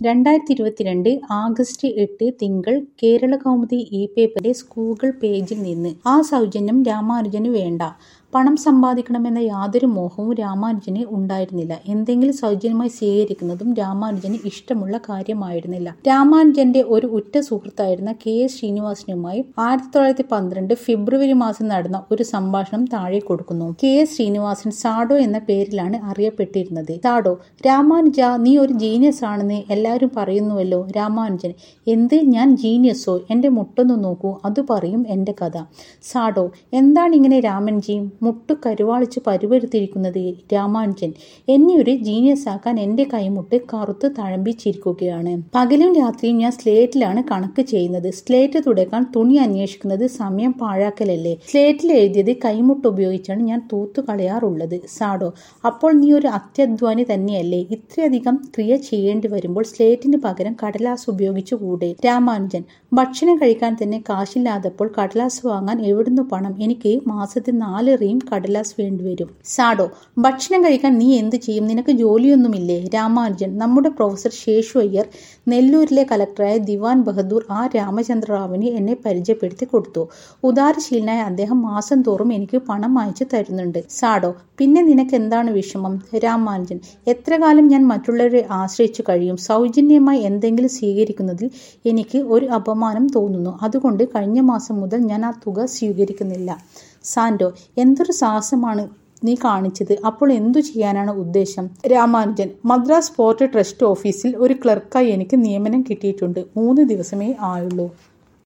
രണ്ടായിരത്തി ഇരുപത്തിരണ്ട് ആഗസ്റ്റ് എട്ട് തിങ്കൾ കേരളകൗമുദി ഇ പേപ്പറിന്റെ ഗൂഗിൾ പേജിൽ നിന്ന് ആ സൗജന്യം രാമാനുജന് വേണ്ട പണം സമ്പാദിക്കണമെന്ന യാതൊരു മോഹവും രാമാനുജന് ഉണ്ടായിരുന്നില്ല എന്തെങ്കിലും സൗജന്യമായി സ്വീകരിക്കുന്നതും രാമാനുജന് ഇഷ്ടമുള്ള കാര്യമായിരുന്നില്ല രാമാനുജന്റെ ഒരു ഉറ്റ സുഹൃത്തായിരുന്ന കെ എസ് ശ്രീനിവാസനുമായി ആയിരത്തി തൊള്ളായിരത്തി പന്ത്രണ്ട് ഫെബ്രുവരി മാസം നടന്ന ഒരു സംഭാഷണം താഴെ കൊടുക്കുന്നു കെ എസ് ശ്രീനിവാസൻ സാഡോ എന്ന പേരിലാണ് അറിയപ്പെട്ടിരുന്നത് സാഡോ രാമാനുജ നീ ഒരു ജീനിയസ് ആണെന്ന് എല്ലാവരും പറയുന്നുവല്ലോ രാമാനുജൻ എന്ത് ഞാൻ ജീനിയസോ എന്റെ മുട്ടൊന്നു നോക്കൂ അത് പറയും എന്റെ കഥ സാഡോ എന്താണ് ഇങ്ങനെ രാമൻജി മുട്ടു കരുവാളിച്ച് പരുവരുത്തിയിരിക്കുന്നത് രാമാനുജൻ എന്നെ ഒരു ജീനിയസ് ആക്കാൻ എന്റെ കൈമുട്ട് കറുത്ത് തഴമ്പിച്ചിരിക്കുകയാണ് പകലും രാത്രിയും ഞാൻ സ്ലേറ്റിലാണ് കണക്ക് ചെയ്യുന്നത് സ്ലേറ്റ് തുടക്കാൻ തുണി അന്വേഷിക്കുന്നത് സമയം പാഴാക്കലല്ലേ സ്ലേറ്റിൽ എഴുതിയത് കൈമുട്ട് ഉപയോഗിച്ചാണ് ഞാൻ തൂത്തു കളയാറുള്ളത് സാഡോ അപ്പോൾ നീ ഒരു അത്യധ്വാനി തന്നെയല്ലേ ഇത്രയധികം ക്രിയ ചെയ്യേണ്ടി വരുമ്പോൾ സ്ലേറ്റിന് പകരം കടലാസ് ഉപയോഗിച്ചുകൂടെ രാമാനുജൻ ഭക്ഷണം കഴിക്കാൻ തന്നെ കാശില്ലാതപ്പോൾ കടലാസ് വാങ്ങാൻ എവിടുന്നു പണം എനിക്ക് മാസത്തിൽ നാല് റീം കടലാസ് വേണ്ടിവരും സാഡോ ഭക്ഷണം കഴിക്കാൻ നീ എന്ത് ചെയ്യും നിനക്ക് ജോലിയൊന്നുമില്ലേ രാമാനുജൻ നമ്മുടെ പ്രൊഫസർ ശേഷു അയ്യർ നെല്ലൂരിലെ കലക്ടറായ ദിവാൻ ബഹദൂർ ആർ രാമചന്ദ്ര റാവുവിന് എന്നെ പരിചയപ്പെടുത്തി കൊടുത്തു ഉദാരശീലനായ അദ്ദേഹം മാസം തോറും എനിക്ക് പണം അയച്ചു തരുന്നുണ്ട് സാഡോ പിന്നെ നിനക്ക് എന്താണ് വിഷമം രാമാനുജൻ എത്ര കാലം ഞാൻ മറ്റുള്ളവരെ ആശ്രയിച്ചു കഴിയും സൗജന്യമായി എന്തെങ്കിലും സ്വീകരിക്കുന്നതിൽ എനിക്ക് ഒരു അപമാനം തോന്നുന്നു അതുകൊണ്ട് കഴിഞ്ഞ മാസം മുതൽ ഞാൻ ആ തുക സ്വീകരിക്കുന്നില്ല സാൻഡോ എന്തൊരു സാഹസമാണ് നീ കാണിച്ചത് അപ്പോൾ എന്തു ചെയ്യാനാണ് ഉദ്ദേശം രാമാനുജൻ മദ്രാസ് പോർട്ട് ട്രസ്റ്റ് ഓഫീസിൽ ഒരു ക്ലർക്കായി എനിക്ക് നിയമനം കിട്ടിയിട്ടുണ്ട് മൂന്ന് ദിവസമേ ആയുള്ളൂ